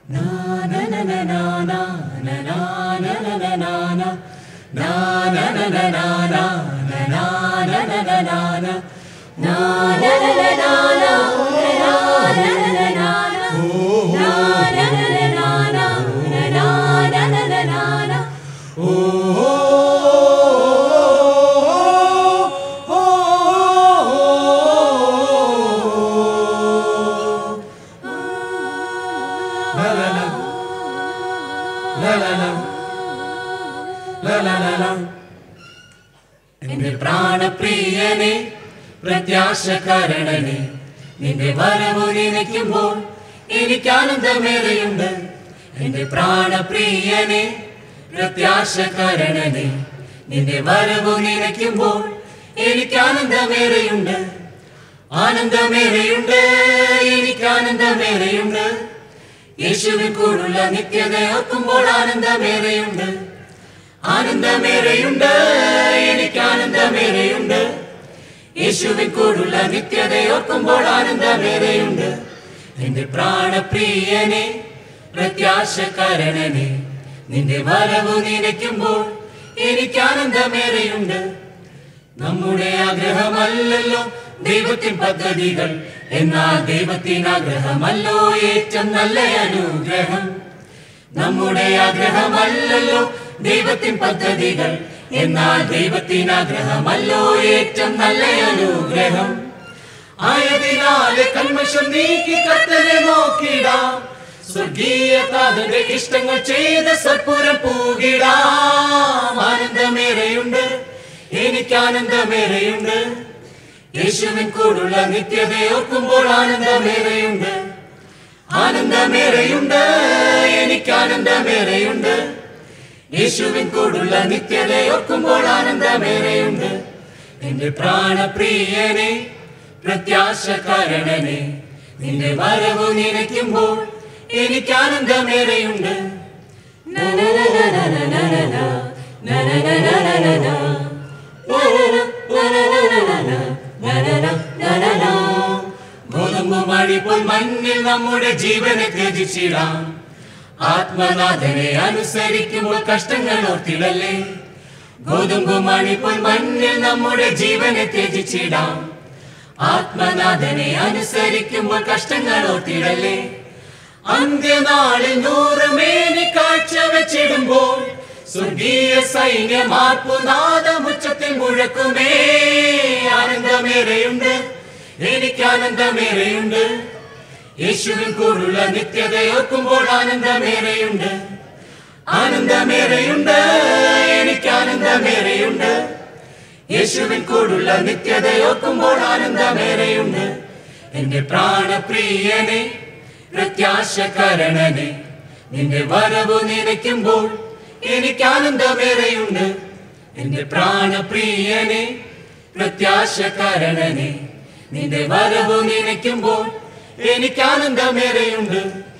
എന്റെ പ്രാണപ്രിയനെ പ്രത്യാശകാരണനെ നിന്റെ വരവു നിനയ്ക്കുമ്പോൾ എനിക്ക് ആനന്ദമേറെയുണ്ട് എന്റെ പ്രാണപ്രിയനെ പ്രത്യാശകാരണനെ നിന്റെ വരവു നിനയ്ക്കുമ്പോൾ എനിക്ക് ആനന്ദമേറെയുണ്ട് ആനന്ദമേറെയുണ്ട് എനിക്ക് ആനന്ദമേറെയുണ്ട് യേശുവിൽ കൂടുള്ള നിത്യത ഓർക്കുമ്പോൾ ആനന്ദമേറെയുണ്ട് ആനന്ദമേറെയുണ്ട് എനിക്ക് ആനന്ദമേറെയുണ്ട് യേശുവിൻ കൂടുള്ള നിത്യത ഓർക്കുമ്പോൾ ആനന്ദമേറെയുണ്ട് നിന്റെ പ്രാണപ്രിയനെ പ്രത്യാശകാരണനെ നിന്റെ വരവു നിനയ്ക്കുമ്പോൾ എനിക്ക് ആനന്ദമേറെയുണ്ട് നമ്മുടെ ആഗ്രഹമല്ലല്ലോ ദൈവത്തിൻ പദ്ധതികൾ എന്നാൽ ദൈവത്തിൻ ആഗ്രഹമല്ലോ ഏറ്റവും നല്ല അനുഗ്രഹം നമ്മുടെ ആഗ്രഹമല്ലല്ലോ ദൈവത്തിൻ പദ്ധതികൾ എന്നാൽ ദൈവത്തിൻ ആഗ്രഹമല്ലോ ഏറ്റവും നല്ല അനുഗ്രഹം ആയതിനാല് കന്മഷം നീക്കി കത്തനെ നോക്കിടാം സ്വർഗീയ താതന്റെ ഇഷ്ടങ്ങൾ ചെയ്ത് സൽപുരം പൂകിടാം ആനന്ദമേറെയുണ്ട് എനിക്ക് ആനന്ദമേറെയുണ്ട് യേശുവിൻ കൂടുള്ള നിത്യത ഓർക്കുമ്പോൾ ആനന്ദമേറെയുണ്ട് ആനന്ദമേറെയുണ്ട് എനിക്ക് ആനന്ദമേറെയുണ്ട് യേശുവിൻ കൂടുള്ള നിത്യത ഓർക്കുമ്പോൾ ആനന്ദമേറെയുണ്ട് എന്റെ പ്രാണപ്രിയനെ പ്രത്യാശകാരണനെ നിന്റെ വരവു നിനയ്ക്കുമ്പോൾ എനിക്ക് ആനന്ദമേറെയുണ്ട് ഗോതമ്പ് മഴി പോൽ മണ്ണിൽ നമ്മുടെ ജീവനെ ത്യജിച്ചിടാം ആത്മനാഥനെ അനുസരിക്കുമ്പോൾ കഷ്ടങ്ങൾ ഓർത്തിടല്ലേ ഗോതമ്പ് മണി പോൽ മണ്ണിൽ നമ്മുടെ ജീവനെ ത്യജിച്ചിടാം ആത്മനാഥനെ അനുസരിക്കുമ്പോൾ കഷ്ടങ്ങൾ ഓർത്തിടല്ലേ അന്ത്യനാളിൽ നൂറ് മേനി കാഴ്ച വെച്ചിടുമ്പോൾ സ്വർഗീയ സൈന്യമാർപ്പുനാഥമുച്ചത്തിൽ മുഴക്കുമേ ആനന്ദമേറെയുണ്ട് എനിക്ക് ആനന്ദമേറെയുണ്ട് യേശുവിൻ കൂടുള്ള നിത്യത ഓർക്കുമ്പോൾ ആനന്ദമേറെയുണ്ട് ആനന്ദമേറെയുണ്ട് എനിക്ക് ആനന്ദമേറെയുണ്ട് യേശുവിൻ കൂടുള്ള നിത്യത ഓർക്കുമ്പോൾ ആനന്ദമേറെയുണ്ട് എന്റെ പ്രാണപ്രിയനെ പ്രത്യാശകരണനെ നിന്റെ വരവു നിനയ്ക്കുമ്പോൾ എനിക്ക് ആനന്ദമേറെയുണ്ട് എന്റെ പ്രാണപ്രിയനെ പ്രത്യാശകരണനെ നിന്റെ വരവു നിനയ്ക്കുമ്പോൾ എനിക്ക് ആനന്ദമേറെയുണ്ട്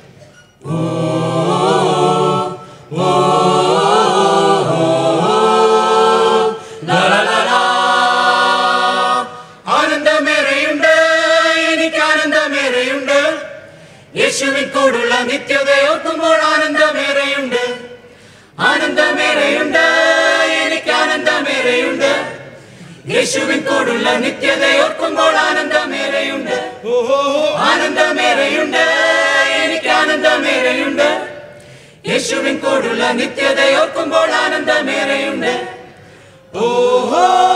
ലാ, ലാ, ലാ, ലാ. ആനന്ദമേറെയുണ്ട് എനിക്ക് ആനന്ദമേറെയുണ്ട് യേശുവിൻ കൂടുള്ള നിത്യത ഓർക്കുമ്പോൾ ആനന്ദമേറെയുണ്ട് ആനന്ദമേറെയുണ്ട് എനിക്ക് ആനന്ദമേറെയുണ്ട് യേശുവിൻ കൂടുള്ള നിത്യത ഓർക്കുമ്പോൾ ആനന്ദമേറെയുണ്ട് ആനന്ദമേറെയുണ്ട് എനിക്ക് ആനന്ദമേറെയുണ്ട് യേശുവിൻ കൂടുള്ള നിത്യത ഓർക്കുമ്പോൾ ആനന്ദമേറെയുണ്ട് ഓഹോ